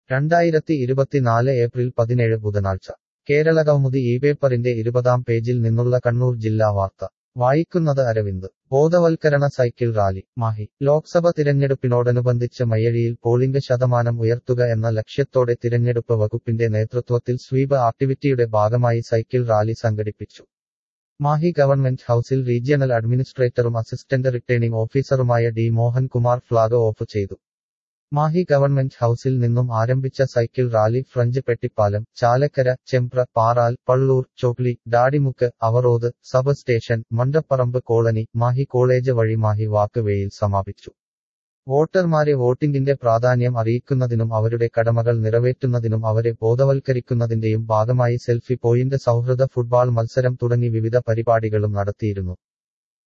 രണ്ടായിരത്തി ഇരുപത്തിനാല് ഏപ്രിൽ പതിനേഴ് ബുധനാഴ്ച കേരളകൗമുദി ഈ പേപ്പറിന്റെ ഇരുപതാം പേജിൽ നിന്നുള്ള കണ്ണൂർ ജില്ലാ വാർത്ത വായിക്കുന്നത് അരവിന്ദ് ബോധവൽക്കരണ സൈക്കിൾ റാലി മാഹി ലോക്സഭ തിരഞ്ഞെടുപ്പിനോടനുബന്ധിച്ച് മയ്യഴിയിൽ പോളിംഗ് ശതമാനം ഉയർത്തുക എന്ന ലക്ഷ്യത്തോടെ തിരഞ്ഞെടുപ്പ് വകുപ്പിന്റെ നേതൃത്വത്തിൽ സ്വീപ് ആക്ടിവിറ്റിയുടെ ഭാഗമായി സൈക്കിൾ റാലി സംഘടിപ്പിച്ചു മാഹി ഗവൺമെന്റ് ഹൌസിൽ റീജിയണൽ അഡ്മിനിസ്ട്രേറ്ററും അസിസ്റ്റന്റ് റിട്ടേണിംഗ് ഓഫീസറുമായ ഡി മോഹൻകുമാർ ഫ്ളാഗ് ഓഫ് ചെയ്തു മാഹി ഗവൺമെന്റ് ഹൌസിൽ നിന്നും ആരംഭിച്ച cycle rally French Pettipalam Chalakkara Chembra Paral Pallur Chokli Dadimukku Avarothu sub station Mandapparambu colony Mahe college വഴി മാഹി വാക്ക് വേയിൽ സമാപിച്ചു വോട്ടർമാരെ വോട്ടിംഗിന്റെ പ്രാധാന്യം അറിയിക്കുന്നതിനും അവരുടെ കടമകൾ നിറവേറ്റുന്നതിനും അവരെ ബോധവൽക്കരിക്കുന്നതിന്റെയും ഭാഗമായി സെൽഫി പോയിന്റ് സൗഹൃദ ഫുട്ബാൾ മത്സരം തുടങ്ങി വിവിധ പരിപാടികളും നടത്തിയിരുന്നു